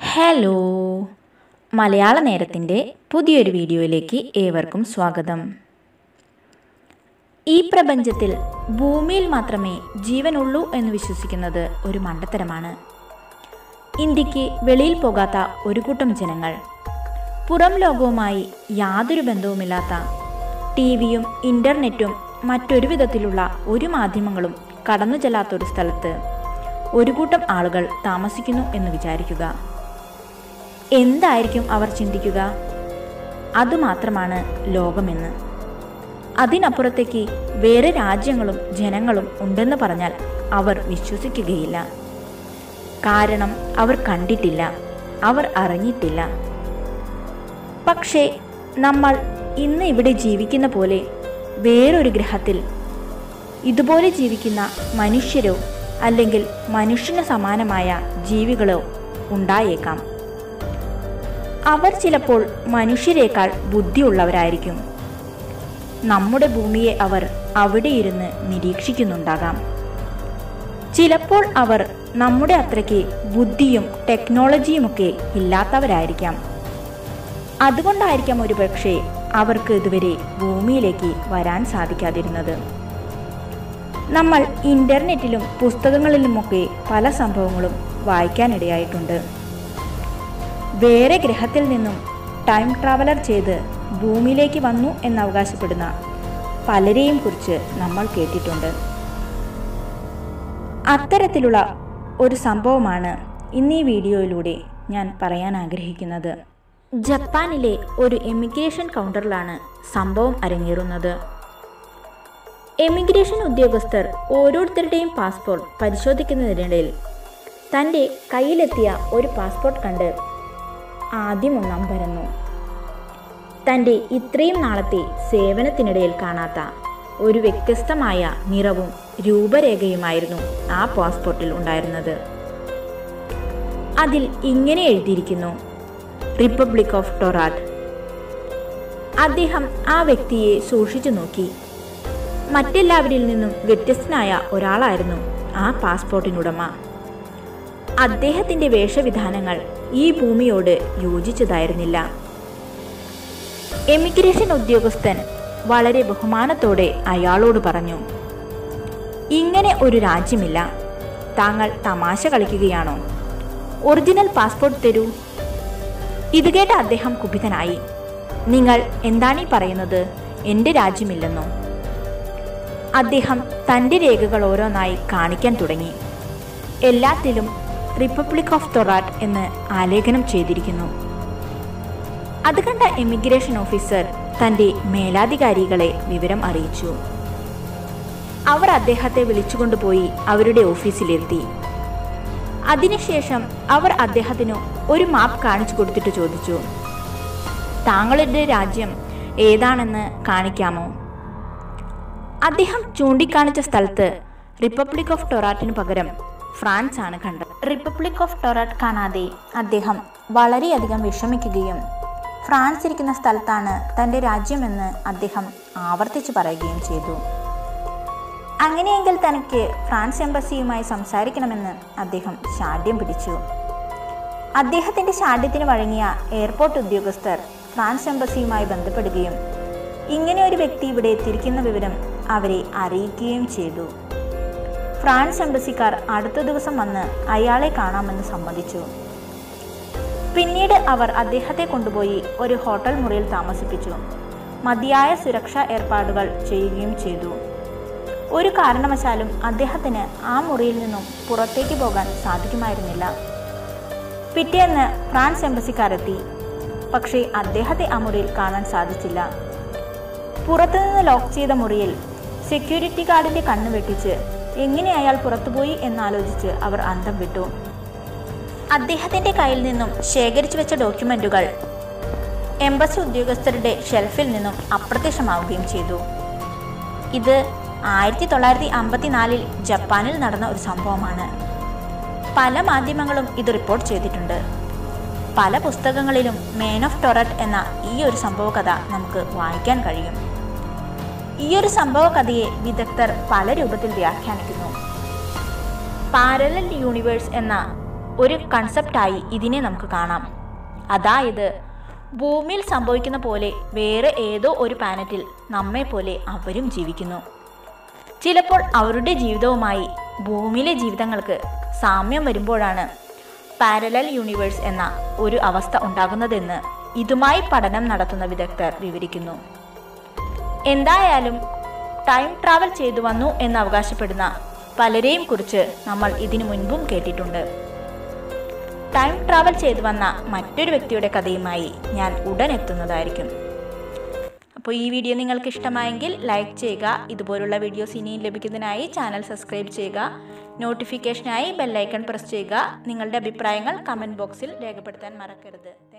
hello മലയാള നേരത്തിൻ്റെ പുതിയൊരു വീഡിയോയിലേക്ക് ഏവർക്കും സ്വാഗതം ഈ പ്രപഞ്ചത്തിൽ ഭൂമിയിൽ മാത്രമേ ജീവനുള്ളൂ എന്ന് വിശ്വസിക്കുന്നത് ഒരു മണ്ടത്തരമാണ് ഇന്ത്യക്ക് വെളിയിൽ പോകാത്ത ഒരു കൂട്ടം ജനങ്ങൾ പുറം ലോകവുമായി യാതൊരു ബന്ധവുമില്ലാത്ത ടി വിയും ഇൻ്റർനെറ്റും മറ്റൊരു വിധത്തിലുള്ള ഒരു മാധ്യമങ്ങളും കടന്നു ചെല്ലാത്തൊരു സ്ഥലത്ത് ഒരു കൂട്ടം ആളുകൾ താമസിക്കുന്നു എന്ന് വിചാരിക്കുക എന്തായിരിക്കും അവർ ചിന്തിക്കുക അതുമാത്രമാണ് ലോകമെന്ന് അതിനപ്പുറത്തേക്ക് വേറെ രാജ്യങ്ങളും ജനങ്ങളും ഉണ്ടെന്ന് പറഞ്ഞാൽ അവർ വിശ്വസിക്കുകയില്ല കാരണം അവർ കണ്ടിട്ടില്ല അവർ അറിഞ്ഞിട്ടില്ല പക്ഷേ നമ്മൾ ഇന്ന് ഇവിടെ ജീവിക്കുന്ന പോലെ വേറൊരു ഗ്രഹത്തിൽ ഇതുപോലെ ജീവിക്കുന്ന മനുഷ്യരോ അല്ലെങ്കിൽ മനുഷ്യന് സമാനമായ ജീവികളോ ഉണ്ടായേക്കാം അവർ ചിലപ്പോൾ മനുഷ്യരെക്കാൾ ബുദ്ധിയുള്ളവരായിരിക്കും നമ്മുടെ ഭൂമിയെ അവർ അവിടെ ഇരുന്ന് നിരീക്ഷിക്കുന്നുണ്ടാകാം ചിലപ്പോൾ അവർ നമ്മുടെ അത്രയ്ക്ക് ബുദ്ധിയും ടെക്നോളജിയുമൊക്കെ ഇല്ലാത്തവരായിരിക്കാം അതുകൊണ്ടായിരിക്കാം ഒരുപക്ഷെ അവർക്ക് ഇതുവരെ ഭൂമിയിലേക്ക് വരാൻ സാധിക്കാതിരുന്നത് നമ്മൾ ഇൻ്റർനെറ്റിലും പുസ്തകങ്ങളിലുമൊക്കെ പല സംഭവങ്ങളും വായിക്കാനിടയായിട്ടുണ്ട് വേറെ ഗ്രഹത്തിൽ നിന്നും ടൈം ട്രാവലർ ചെയ്ത് ഭൂമിയിലേക്ക് വന്നു എന്നവകാശപ്പെടുന്ന പലരെയും കുറിച്ച് നമ്മൾ കേട്ടിട്ടുണ്ട് അത്തരത്തിലുള്ള ഒരു സംഭവമാണ് ഇന്ന് ഈ വീഡിയോയിലൂടെ ഞാൻ പറയാൻ ആഗ്രഹിക്കുന്നത് ജപ്പാനിലെ ഒരു എമിഗ്രേഷൻ കൗണ്ടറിലാണ് സംഭവം അരങ്ങേറുന്നത് എമിഗ്രേഷൻ ഉദ്യോഗസ്ഥർ ഓരോരുത്തരുടെയും പാസ്പോർട്ട് പരിശോധിക്കുന്നതിനിടയിൽ തൻ്റെ കയ്യിലെത്തിയ ഒരു പാസ്പോർട്ട് കണ്ട് ആദ്യം ഒന്നാം പരന്നു തൻ്റെ ഇത്രയും നാളത്തെ സേവനത്തിനിടയിൽ കാണാത്ത ഒരു വ്യത്യസ്തമായ നിറവും രൂപരേഖയുമായിരുന്നു ആ പാസ്പോർട്ടിൽ ഉണ്ടായിരുന്നത് അതിൽ ഇങ്ങനെ എഴുതിയിരിക്കുന്നു റിപ്പബ്ലിക് ഓഫ് ടൊറാട്ട് അദ്ദേഹം ആ വ്യക്തിയെ സൂക്ഷിച്ചു നോക്കി മറ്റെല്ലാവരിൽ നിന്നും വ്യത്യസ്തനായ ഒരാളായിരുന്നു ആ പാസ്പോർട്ടിനുടമ അദ്ദേഹത്തിന്റെ വേഷവിധാനങ്ങൾ ഈ ഭൂമിയോട് യോജിച്ചതായിരുന്നില്ല എമിഗ്രേഷൻ ഉദ്യോഗസ്ഥൻ വളരെ ബഹുമാനത്തോടെ അയാളോട് പറഞ്ഞു ഇങ്ങനെ ഒരു രാജ്യമില്ല താങ്കൾ തമാശ കളിക്കുകയാണോ ഒറിജിനൽ പാസ്പോർട്ട് തരൂ ഇത് കേട്ട അദ്ദേഹം കുപിതനായി നിങ്ങൾ എന്താണീ പറയുന്നത് എൻ്റെ രാജ്യമില്ലെന്നോ അദ്ദേഹം തൻ്റെ രേഖകൾ ഓരോന്നായി കാണിക്കാൻ തുടങ്ങി എല്ലാത്തിലും റിപ്പബ്ലിക് ഓഫ് തൊറാട്ട് എന്ന് ആലേഖനം ചെയ്തിരിക്കുന്നു അത് കണ്ട എമിഗ്രേഷൻ ഓഫീസർ തൻ്റെ മേലാധികാരികളെ വിവരം അറിയിച്ചു അവർ അദ്ദേഹത്തെ വിളിച്ചുകൊണ്ടുപോയി അവരുടെ ഓഫീസിലെത്തി അതിനുശേഷം അവർ അദ്ദേഹത്തിന് ഒരു മാപ്പ് കാണിച്ചു കൊടുത്തിട്ട് ചോദിച്ചു താങ്കളുടെ രാജ്യം ഏതാണെന്ന് കാണിക്കാമോ അദ്ദേഹം ചൂണ്ടിക്കാണിച്ച സ്ഥലത്ത് റിപ്പബ്ലിക് ഓഫ് ടൊറാറ്റിന് പകരം ഫ്രാൻസ് ആണ് കണ്ടത് റിപ്പബ്ലിക് ഓഫ് ടൊറാറ്റ് കാണാതെ അദ്ദേഹം വളരെയധികം വിഷമിക്കുകയും ഫ്രാൻസ് ഇരിക്കുന്ന സ്ഥലത്താണ് തൻ്റെ രാജ്യമെന്ന് അദ്ദേഹം ആവർത്തിച്ചു പറയുകയും ചെയ്തു അങ്ങനെയെങ്കിൽ തനിക്ക് ഫ്രാൻസ് എംബസിയുമായി സംസാരിക്കണമെന്ന് അദ്ദേഹം ശാഠ്യം പിടിച്ചു അദ്ദേഹത്തിന്റെ ശാഠ്യത്തിന് വഴങ്ങിയ എയർപോർട്ട് ഉദ്യോഗസ്ഥർ ഫ്രാൻസ് എംബസിയുമായി ബന്ധപ്പെടുകയും ഇങ്ങനെ ഒരു വ്യക്തി ഇവിടെ എത്തിയിരിക്കുന്ന വിവരം അവരെ അറിയിക്കുകയും ചെയ്തു ഫ്രാൻസ് എംബസിക്കാർ അടുത്ത ദിവസം വന്ന് അയാളെ കാണാമെന്ന് സമ്മതിച്ചു പിന്നീട് അവർ അദ്ദേഹത്തെ കൊണ്ടുപോയി ഒരു ഹോട്ടൽ മുറിയിൽ താമസിപ്പിച്ചു മതിയായ സുരക്ഷാ ഏർപ്പാടുകൾ ചെയ്യുകയും ചെയ്തു ഒരു കാരണവശാലും അദ്ദേഹത്തിന് ആ മുറിയിൽ നിന്നും പുറത്തേക്ക് പോകാൻ സാധിക്കുമായിരുന്നില്ല പിറ്റേന്ന് ഫ്രാൻസ് എംബസിക്കാരെത്തി പക്ഷേ അദ്ദേഹത്തെ ആ മുറിയിൽ കാണാൻ സാധിച്ചില്ല പുറത്തുനിന്ന് ലോക്ക് ചെയ്ത മുറിയിൽ സെക്യൂരിറ്റി ഗാർഡിന്റെ കണ്ണ് വെട്ടിച്ച് എങ്ങനെ അയാൾ പുറത്തുപോയി എന്നാലോചിച്ച് അവർ അന്തം വിട്ടു അദ്ദേഹത്തിന്റെ കയ്യിൽ നിന്നും ശേഖരിച്ചു വെച്ച ഡോക്യുമെന്റുകൾ എംബസി ഉദ്യോഗസ്ഥരുടെ ഷെൽഫിൽ നിന്നും അപ്രത്യക്ഷമാവുകയും ചെയ്തു ഇത് ആയിരത്തി തൊള്ളായിരത്തി അമ്പത്തിനാലിൽ ജപ്പാനിൽ നടന്ന ഒരു സംഭവമാണ് പല മാധ്യമങ്ങളും ഇത് റിപ്പോർട്ട് ചെയ്തിട്ടുണ്ട് പല പുസ്തകങ്ങളിലും മെയിൻ ഓഫ് ടൊററ്റ് എന്ന ഈ ഒരു സംഭവ കഥ നമുക്ക് വായിക്കാൻ കഴിയും ഈ ഒരു സംഭവ കഥയെ വിദഗ്ധർ പല രൂപത്തിൽ വ്യാഖ്യാനിക്കുന്നു പാരലൽ യൂണിവേഴ്സ് എന്ന ഒരു കൺസെപ്റ്റായി ഇതിനെ നമുക്ക് കാണാം അതായത് ഭൂമിയിൽ സംഭവിക്കുന്ന പോലെ വേറെ ഏതോ ഒരു പ്ലാനറ്റിൽ നമ്മെ പോലെ അവരും ജീവിക്കുന്നു ചിലപ്പോൾ അവരുടെ ജീവിതവുമായി ഭൂമിയിലെ ജീവിതങ്ങൾക്ക് സാമ്യം വരുമ്പോഴാണ് പാരലൽ യൂണിവേഴ്സ് എന്ന ഒരു അവസ്ഥ ഉണ്ടാകുന്നതെന്ന് ഇതുമായി പഠനം നടത്തുന്ന വിദഗ്ധർ വിവരിക്കുന്നു എന്തായാലും ടൈം ട്രാവൽ ചെയ്തു വന്നു എന്ന് അവകാശപ്പെടുന്ന പലരെയും കുറിച്ച് നമ്മൾ ഇതിനു മുൻപും കേട്ടിട്ടുണ്ട് ടൈം ട്രാവൽ ചെയ്തു വന്ന മറ്റൊരു വ്യക്തിയുടെ കഥയുമായി ഞാൻ ഉടൻ എത്തുന്നതായിരിക്കും അപ്പോൾ ഈ വീഡിയോ നിങ്ങൾക്ക് ഇഷ്ടമായെങ്കിൽ ലൈക്ക് ചെയ്യുക ഇതുപോലുള്ള വീഡിയോസ് ഇനിയും ലഭിക്കുന്നതിനായി ചാനൽ സബ്സ്ക്രൈബ് ചെയ്യുക നോട്ടിഫിക്കേഷനായി ബെല്ലൈക്കൺ പ്രസ് ചെയ്യുക നിങ്ങളുടെ അഭിപ്രായങ്ങൾ കമൻറ്റ് ബോക്സിൽ രേഖപ്പെടുത്താൻ മറക്കരുത്